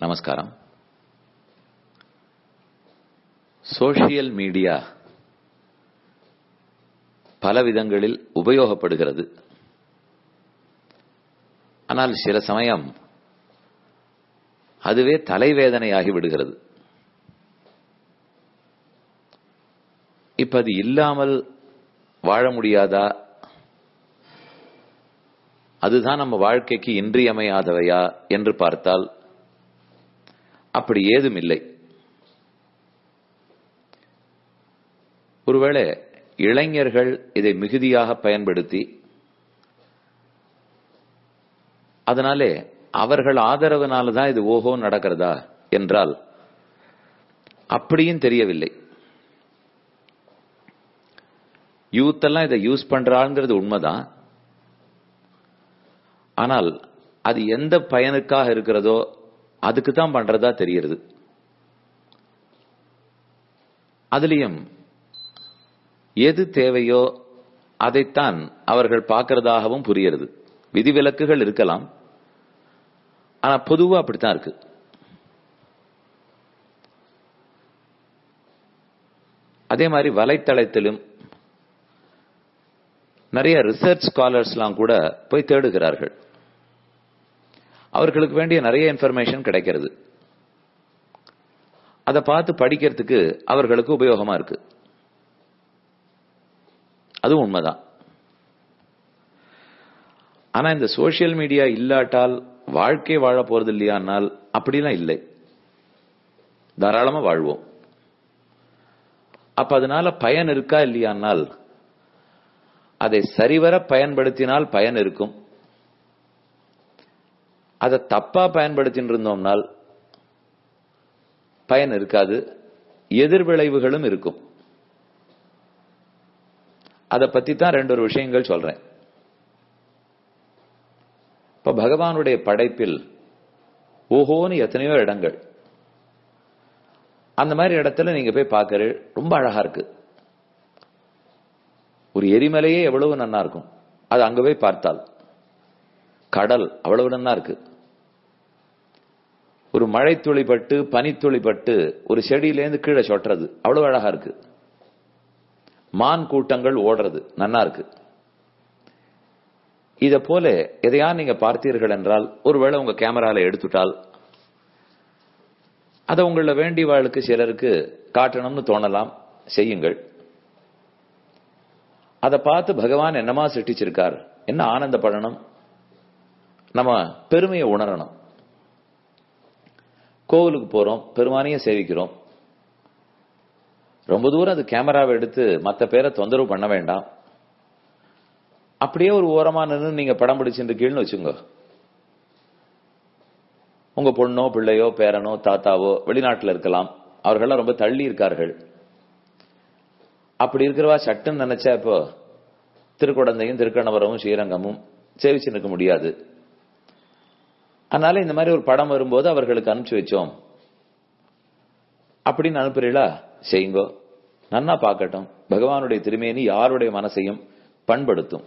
நமஸ்காரம் social media பல விதங்களில் உபயோகப்படுகிறது ஆனால் சில சமயம் அதுவே தலைவேதனையாகி விடுகிறது இப்ப அது இல்லாமல் வாழ முடியாதா அதுதான் நம்ம வாழ்க்கைக்கு இன்றியமையாதவையா என்று பார்த்தால் அப்படி ஏதும் இல்லை ஒருவேளை இளைஞர்கள் இதை மிகுதியாக பயன்படுத்தி அதனாலே அவர்கள் ஆதரவுனால தான் இது ஓஹோ நடக்கிறதா என்றால் அப்படியும் தெரியவில்லை யூத் எல்லாம் இதை யூஸ் பண்றாங்கிறது உண்மைதான் ஆனால் அது எந்த பயனுக்காக இருக்கிறதோ அதுக்கு தான் பண்றதா தெரிகிறது அதுலயும் எது தேவையோ அதைத்தான் அவர்கள் பார்க்கறதாகவும் புரிகிறது விதிவிலக்குகள் இருக்கலாம் ஆனா பொதுவா அப்படித்தான் இருக்கு அதே மாதிரி வலைத்தளத்திலும் நிறைய ரிசர்ச் ஸ்காலர்ஸ்லாம் கூட போய் தேடுகிறார்கள் அவர்களுக்கு வேண்டிய நிறைய இன்ஃபர்மேஷன் கிடைக்கிறது அதை பார்த்து படிக்கிறதுக்கு அவர்களுக்கு உபயோகமா இருக்கு அதுவும் உண்மைதான் ஆனா இந்த சோசியல் மீடியா இல்லாட்டால் வாழ்க்கை வாழ போறது இல்லையானால் அப்படிலாம் இல்லை தாராளமா வாழ்வோம் அப்ப அதனால பயன் இருக்கா இல்லையானால் அதை சரிவர பயன்படுத்தினால் பயன் இருக்கும் அதை தப்பா பயன்படுத்திட்டு இருந்தோம்னால் பயன் இருக்காது எதிர்விளைவுகளும் இருக்கும் அதை பத்தி தான் ரெண்டு ஒரு விஷயங்கள் சொல்றேன் இப்ப பகவானுடைய படைப்பில் ஓஹோன்னு எத்தனையோ இடங்கள் அந்த மாதிரி இடத்துல நீங்க போய் பார்க்கற ரொம்ப அழகா இருக்கு ஒரு எரிமலையே எவ்வளவு நன்னா இருக்கும் அது அங்க போய் பார்த்தால் கடல் அவ்வளவு நன்னா இருக்கு ஒரு மழை துளிப்பட்டு பனித்துளி பட்டு ஒரு செடியிலேருந்து கீழே சொட்டுறது அவ்வளவு அழகா இருக்கு மான் கூட்டங்கள் ஓடுறது நன்னா இருக்கு இத போல எதையா நீங்க பார்த்தீர்கள் என்றால் ஒருவேளை உங்க கேமரால எடுத்துட்டால் அதை உங்கள வேண்டியவாளுக்கு சிலருக்கு காட்டணும்னு தோணலாம் செய்யுங்கள் அதை பார்த்து பகவான் என்னமா சிருஷ்டிச்சிருக்கார் என்ன ஆனந்தப்படணும் நம்ம பெருமையை உணரணும் கோவிலுக்கு போறோம் பெருமானையும் சேவிக்கிறோம் ரொம்ப தூரம் அது கேமராவை எடுத்து மற்ற பேரை தொந்தரவு பண்ண வேண்டாம் அப்படியே ஒரு ஓரமா நின்று நீங்க படம் பிடிச்சிட்டு கீழ்னு வச்சுங்க உங்க பொண்ணோ பிள்ளையோ பேரனோ தாத்தாவோ வெளிநாட்டில் இருக்கலாம் அவர்கள்லாம் ரொம்ப தள்ளி இருக்கார்கள் அப்படி இருக்கிறவா சட்டுன்னு நினைச்சா இப்போ திருக்குடந்தையும் திருக்கணவரமும் ஸ்ரீரங்கமும் சேவிச்சு நிற்க முடியாது அதனால இந்த மாதிரி ஒரு படம் வரும்போது அவர்களுக்கு அனுப்பிச்சு வச்சோம் அப்படின்னு அனுப்புறீங்களா செய்யுங்கோ நன்னா பார்க்கட்டும் பகவானுடைய திருமேனி யாருடைய மனசையும் பண்படுத்தும்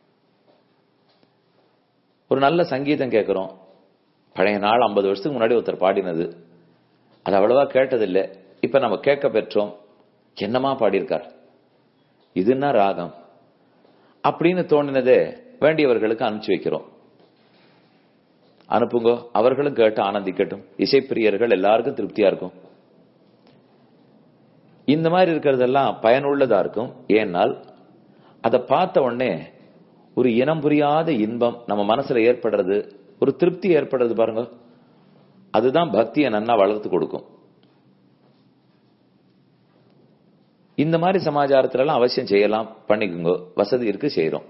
ஒரு நல்ல சங்கீதம் கேட்கிறோம் பழைய நாள் ஐம்பது வருஷத்துக்கு முன்னாடி ஒருத்தர் பாடினது அது அவ்வளவா கேட்டதில்லை இப்ப நம்ம கேட்க பெற்றோம் என்னமா பாடியிருக்கார் இதுன்னா ராகம் அப்படின்னு தோணினதே வேண்டியவர்களுக்கு அனுப்பிச்சு வைக்கிறோம் அனுப்புங்க அவர்களும் கேட்டு ஆனந்திக்கட்டும் இசைப்பிரியர்கள் எல்லாருக்கும் திருப்தியா இருக்கும் இந்த மாதிரி இருக்கிறதெல்லாம் பயனுள்ளதா இருக்கும் ஏனால் அதை பார்த்த உடனே ஒரு இனம் புரியாத இன்பம் நம்ம மனசுல ஏற்படுறது ஒரு திருப்தி ஏற்படுறது பாருங்க அதுதான் பக்தியை நன்னா வளர்த்து கொடுக்கும் இந்த மாதிரி சமாச்சாரத்துல எல்லாம் அவசியம் செய்யலாம் பண்ணிக்குங்க வசதி இருக்கு செய்யறோம்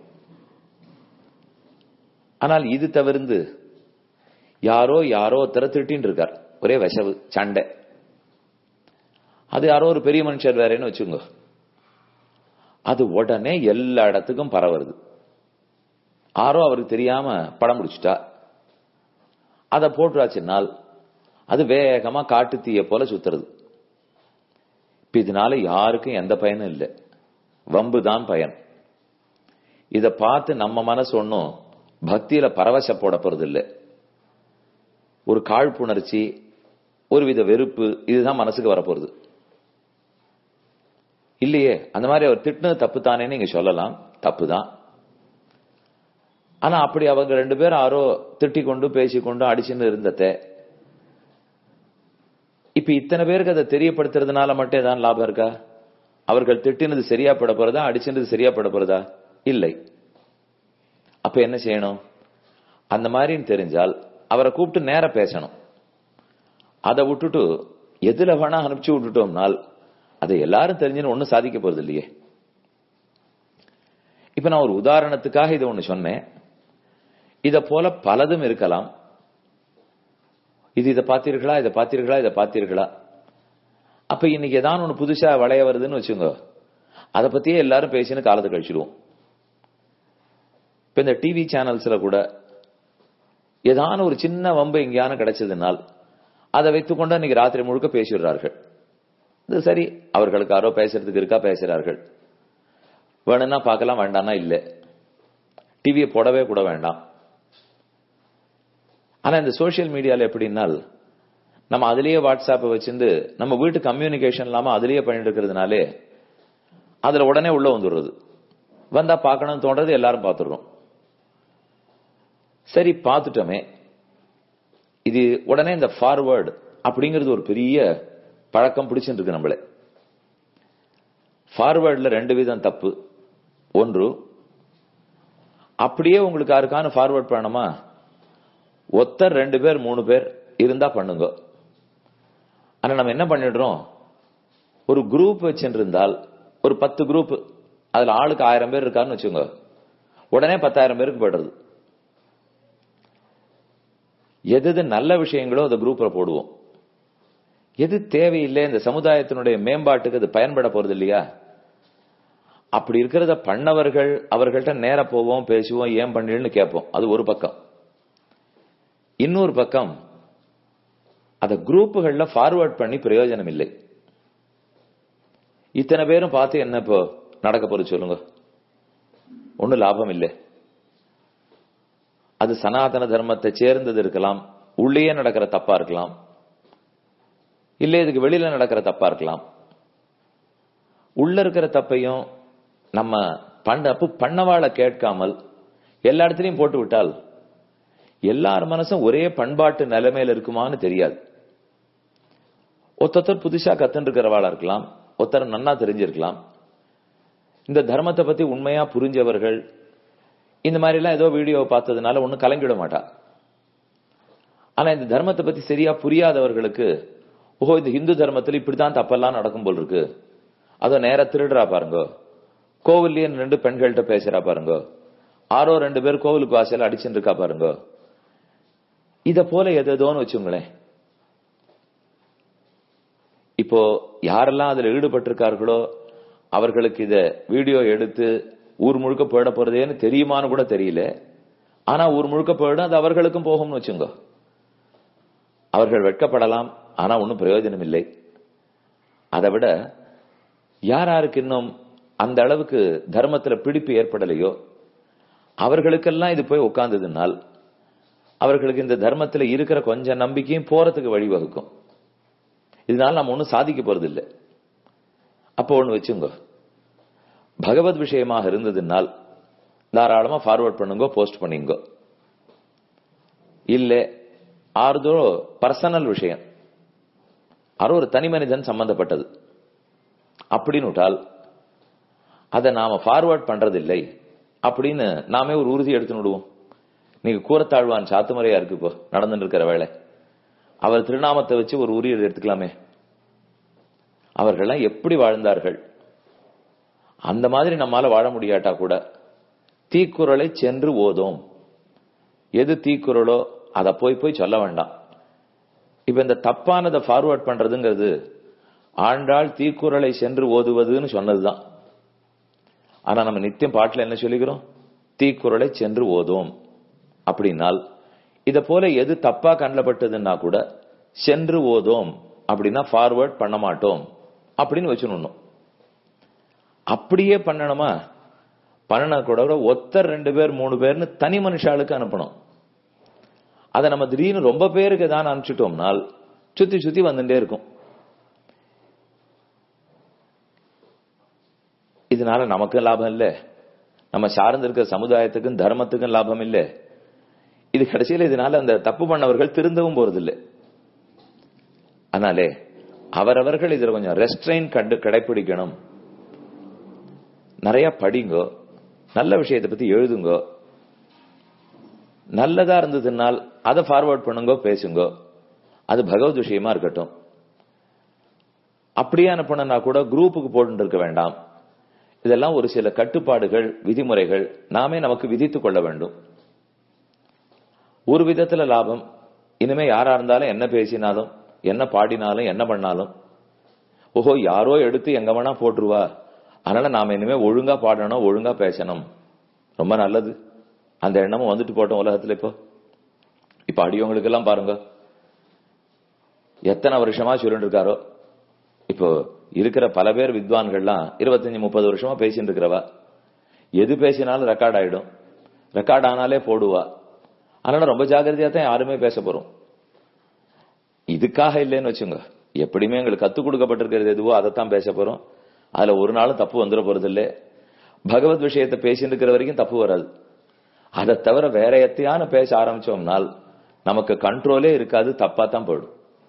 ஆனால் இது தவிர்த்து யாரோ யாரோ ஒருத்தர திட்டின்னு இருக்கார் ஒரே விஷவு சண்டை அது யாரோ ஒரு பெரிய மனுஷர் வேறேன்னு வச்சுங்க அது உடனே எல்லா இடத்துக்கும் பரவுறது யாரோ அவருக்கு தெரியாம படம் பிடிச்சிட்டா அதை போட்டுறாச்சுனால் அது வேகமா காட்டு தீய போல சுத்துறது இப்ப இதனால யாருக்கும் எந்த பயனும் இல்லை வம்பு தான் பயன் இத பார்த்து நம்ம மனசு ஒன்னும் பக்தியில பரவச போட போறது இல்லை ஒரு காழ்ப்புணர்ச்சி ஒருவித வெறுப்பு இதுதான் மனசுக்கு வரப்போறது இல்லையே அந்த மாதிரி அவர் திட்டினது தப்பு தானே நீங்க சொல்லலாம் தப்பு தான் ஆனா அப்படி அவங்க ரெண்டு பேரும் யாரோ திட்டிக் கொண்டு பேசிக்கொண்டு அடிச்சுன்னு இருந்தத இப்ப இத்தனை பேருக்கு அதை தெரியப்படுத்துறதுனால மட்டும் ஏதாவது லாபம் இருக்கா அவர்கள் திட்டினது சரியா பட போறதா அடிச்சினது சரியா பட போறதா இல்லை அப்ப என்ன செய்யணும் அந்த மாதிரின்னு தெரிஞ்சால் அவரை கூப்பிட்டு நேர பேசணும் அதை விட்டுட்டு எதுல வேணா அனுப்பிச்சு விட்டுட்டோம்னால் அதை எல்லாரும் தெரிஞ்சுன்னு ஒன்னும் சாதிக்க போறது இல்லையே இப்ப நான் ஒரு உதாரணத்துக்காக இதை ஒண்ணு சொன்னேன் இத போல பலதும் இருக்கலாம் இது இதை பார்த்தீர்களா இதை பார்த்தீர்களா இதை பார்த்தீர்களா அப்ப இன்னைக்கு ஏதாவது ஒண்ணு புதுசா வளைய வருதுன்னு வச்சுங்க அதை பத்தியே எல்லாரும் பேசின்னு காலத்தை கழிச்சிடுவோம் இப்ப இந்த டிவி சேனல்ஸ்ல கூட ஏதான ஒரு சின்ன வம்பு எங்கேயான கிடைச்சதுனால் அதை வைத்துக்கொண்டு இன்னைக்கு ராத்திரி முழுக்க பேசிடுறார்கள் இது சரி அவர்களுக்கு யாரோ பேசுறதுக்கு இருக்கா பேசுறார்கள் வேணும்னா பார்க்கலாம் வேண்டாம்னா இல்லை டிவியை போடவே கூட வேண்டாம் ஆனா இந்த சோசியல் மீடியால எப்படின்னால் நம்ம அதுலயே வாட்ஸ்அப்பை வச்சிருந்து நம்ம வீட்டு கம்யூனிகேஷன் இல்லாம அதுலயே பண்ணிட்டு இருக்கிறதுனாலே அதுல உடனே உள்ள வந்துடுறது வந்தா பார்க்கணும் தோன்றது எல்லாரும் பார்த்துடுறோம் சரி பார்த்துட்டோமே இது உடனே இந்த ஃபார்வர்டு அப்படிங்கிறது ஒரு பெரிய பழக்கம் பிடிச்சிட்டு இருக்கு நம்மளே ஃபார்வர்ட்ல ரெண்டு விதம் தப்பு ஒன்று அப்படியே உங்களுக்கு யாருக்கான ஃபார்வர்ட் பண்ணணுமா ஒத்தர் ரெண்டு பேர் மூணு பேர் இருந்தா பண்ணுங்க ஆனா நம்ம என்ன பண்ணிடுறோம் ஒரு குரூப் வச்சுருந்தால் ஒரு பத்து குரூப் அதுல ஆளுக்கு ஆயிரம் பேர் இருக்காருன்னு வச்சுங்க உடனே பத்தாயிரம் பேருக்கு போயிடுறது எது எது நல்ல விஷயங்களோ அந்த குரூப்ல போடுவோம் எது தேவையில்லை இந்த சமுதாயத்தினுடைய மேம்பாட்டுக்கு அது பயன்பட போறது இல்லையா அப்படி இருக்கிறத பண்ணவர்கள் அவர்கள்ட்ட நேர போவோம் பேசுவோம் ஏன் பண்ணலன்னு கேட்போம் அது ஒரு பக்கம் இன்னொரு பக்கம் அத குரூப்புகள்ல ஃபார்வர்ட் பண்ணி பிரயோஜனம் இல்லை இத்தனை பேரும் பார்த்து என்ன இப்போ நடக்க போறது சொல்லுங்க ஒன்னும் லாபம் இல்லை அது சனாதன தர்மத்தை சேர்ந்தது இருக்கலாம் உள்ளேயே நடக்கிற தப்பா இருக்கலாம் இல்ல இதுக்கு வெளியில நடக்கிற தப்பா இருக்கலாம் உள்ள இருக்கிற தப்பையும் நம்ம பண்ண அப்ப பண்ணவாளை கேட்காமல் எல்லா இடத்துலயும் போட்டு விட்டால் எல்லார் மனசும் ஒரே பண்பாட்டு நிலைமையில இருக்குமான்னு தெரியாது ஒருத்தர் புதுசா கத்துன்னு இருக்கிறவாளா இருக்கலாம் ஒருத்தர் நன்னா தெரிஞ்சிருக்கலாம் இந்த தர்மத்தை பத்தி உண்மையா புரிஞ்சவர்கள் இந்த மாதிரி எல்லாம் ஏதோ வீடியோ பார்த்ததுனால ஒன்னும் கலங்கிட மாட்டா ஆனா இந்த தர்மத்தை பத்தி சரியா புரியாதவர்களுக்கு ஓஹோ இந்த இந்து தர்மத்துல இப்படித்தான் தப்பெல்லாம் நடக்கும் போல் இருக்கு அதோ நேர திருடுறா பாருங்க கோவில்லயே ரெண்டு பெண்கள்கிட்ட பேசுறா பாருங்க ஆரோ ரெண்டு பேர் கோவிலுக்கு வாசல் அடிச்சுட்டு இருக்கா பாருங்க இத போல எதோன்னு வச்சுங்களேன் இப்போ யாரெல்லாம் அதுல ஈடுபட்டிருக்கார்களோ அவர்களுக்கு இத வீடியோ எடுத்து ஊர் முழுக்க போயிட போறதேன்னு தெரியுமான்னு கூட தெரியல ஆனா ஊர் முழுக்க போயிடும் அது அவர்களுக்கும் போகும்னு வச்சுங்க அவர்கள் வெட்கப்படலாம் ஆனா ஒன்னும் பிரயோஜனம் இல்லை அதை விட யார் யாருக்கு இன்னும் அந்த அளவுக்கு தர்மத்துல பிடிப்பு ஏற்படலையோ அவர்களுக்கெல்லாம் இது போய் உட்கார்ந்ததுனால் அவர்களுக்கு இந்த தர்மத்துல இருக்கிற கொஞ்சம் நம்பிக்கையும் போறதுக்கு வழிவகுக்கும் இதனால நம்ம ஒன்னும் சாதிக்க போறது இல்லை அப்போ ஒண்ணு வச்சுங்க பகவத் விஷயமாக இருந்ததுனால் தாராளமா ஃபார்வர்ட் பண்ணுங்க போஸ்ட் பண்ணிங்க இல்ல ஆறுதோ பர்சனல் விஷயம் யாரோ ஒரு தனி மனிதன் சம்பந்தப்பட்டது அப்படின்னு விட்டால் அதை நாம ஃபார்வர்ட் பண்றதில்லை அப்படின்னு நாமே ஒரு உறுதி எடுத்து விடுவோம் நீங்க கூறத்தாழ்வான் சாத்துமுறையா இருக்கு இப்போ நடந்துட்டு இருக்கிற வேலை அவர் திருநாமத்தை வச்சு ஒரு உறுதி எடுத்துக்கலாமே அவர்கள்லாம் எப்படி வாழ்ந்தார்கள் அந்த மாதிரி நம்மால வாழ முடியாட்டா கூட தீக்குறளை சென்று ஓதோம் எது தீக்குறளோ அதை போய் போய் சொல்ல வேண்டாம் இப்ப இந்த தப்பானதை ஃபார்வர்ட் பண்றதுங்கிறது ஆண்டாள் தீக்குறளை சென்று ஓதுவதுன்னு சொன்னதுதான் ஆனா நம்ம நித்தியம் பாட்டுல என்ன சொல்லிக்கிறோம் தீக்குறளை சென்று ஓதும் அப்படின்னால் இத போல எது தப்பா கண்டப்பட்டதுன்னா கூட சென்று ஓதோம் அப்படின்னா ஃபார்வர்ட் பண்ண மாட்டோம் அப்படின்னு வச்சுடணும் அப்படியே பண்ணணுமா பண்ணன கூட ஒத்தர் ரெண்டு பேர் மூணு பேர்னு தனி மனுஷாளுக்கு அனுப்பணும் அதை நம்ம திடீர்னு ரொம்ப பேருக்கு தான் அனுப்பிச்சிட்டோம்னால் சுத்தி சுத்தி வந்துட்டே இருக்கும் இதனால நமக்கும் லாபம் இல்லை நம்ம சார்ந்து இருக்கிற சமுதாயத்துக்கும் தர்மத்துக்கும் லாபம் இல்லை இது கடைசியில் இதனால அந்த தப்பு பண்ணவர்கள் திருந்தவும் போறதில்லை அதனாலே அவரவர்கள் இதுல கொஞ்சம் ரெஸ்ட்ரைன் கண்டு கடைபிடிக்கணும் நிறைய படிங்கோ நல்ல விஷயத்தை பத்தி எழுதுங்கோ நல்லதா இருந்ததுனால் அதை ஃபார்வர்ட் பண்ணுங்கோ பேசுங்கோ அது பகவத் விஷயமா இருக்கட்டும் அப்படியே அனுப்பணும்னா கூட குரூப்புக்கு போட்டு இருக்க வேண்டாம் இதெல்லாம் ஒரு சில கட்டுப்பாடுகள் விதிமுறைகள் நாமே நமக்கு விதித்துக் கொள்ள வேண்டும் ஒரு விதத்துல லாபம் இனிமே யாரா இருந்தாலும் என்ன பேசினாலும் என்ன பாடினாலும் என்ன பண்ணாலும் ஓஹோ யாரோ எடுத்து எங்க வேணா போட்டுருவா அதனால நாம இனிமே ஒழுங்கா பாடணும் ஒழுங்கா பேசணும் ரொம்ப நல்லது அந்த எண்ணமும் வந்துட்டு போட்டோம் உலகத்துல இப்போ இப்ப அடியவங்களுக்கு எல்லாம் பாருங்க எத்தனை வருஷமா சொல்லிட்டு இருக்காரோ இப்போ இருக்கிற பல பேர் வித்வான்கள்லாம் இருபத்தஞ்சு முப்பது வருஷமா பேசிட்டு இருக்கிறவா எது பேசினாலும் ரெக்கார்ட் ஆயிடும் ரெக்கார்ட் ஆனாலே போடுவா அதனால ரொம்ப ஜாகிரதையா தான் யாருமே பேச போறோம் இதுக்காக இல்லைன்னு வச்சுங்க எப்படியுமே எங்களுக்கு கத்துக் கொடுக்கப்பட்டிருக்கிறது எதுவோ அதைத்தான் பேச போறோம் அதுல ஒரு நாளும் தப்பு வந்துட போறது இல்லை பகவத் விஷயத்தை பேசிட்டு இருக்கிற வரைக்கும் தப்பு வராது அதை தவிர வேற எத்தையான பேச ஆரம்பிச்சோம்னால் நமக்கு கண்ட்ரோலே இருக்காது தப்பா தான் போயிடும்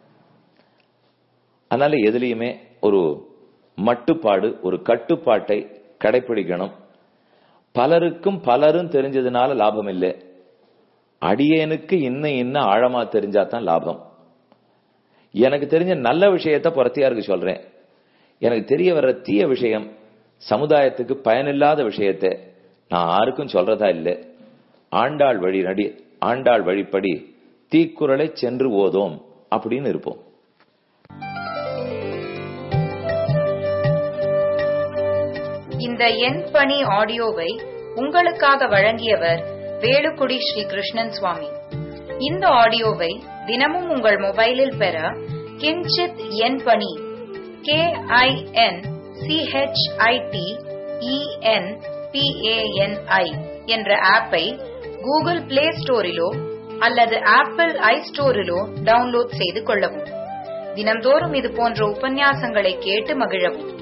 அதனால எதுலையுமே ஒரு மட்டுப்பாடு ஒரு கட்டுப்பாட்டை கடைபிடிக்கணும் பலருக்கும் பலரும் தெரிஞ்சதுனால லாபம் இல்லை அடியேனுக்கு இன்னும் இன்னும் ஆழமா தெரிஞ்சாதான் லாபம் எனக்கு தெரிஞ்ச நல்ல விஷயத்த புறத்தியாருக்கு சொல்றேன் எனக்கு தெரிய வர்ற தீய விஷயம் சமுதாயத்துக்கு பயனில்லாத விஷயத்தை நான் யாருக்கும் சொல்றதா இல்லை ஆண்டாள் வழி நடி ஆண்டாள் வழிப்படி தீக்குறளை சென்று ஓதோம் அப்படின்னு இருப்போம் இந்த எண் பணி ஆடியோவை உங்களுக்காக வழங்கியவர் வேலுக்குடி ஸ்ரீ கிருஷ்ணன் சுவாமி இந்த ஆடியோவை தினமும் உங்கள் மொபைலில் பெற கிஞ்சித் எண் பணி கே ஐ என் சிஹெச்ஐடி இஎன் பிஏஎன்ஐ என்ற ஆப்பை கூகுள் பிளே ஸ்டோரிலோ அல்லது ஆப்பிள் ஐ ஸ்டோரிலோ டவுன்லோட் செய்து கொள்ளவும் தினம்தோறும் இது போன்ற உபன்யாசங்களை கேட்டு மகிழவும்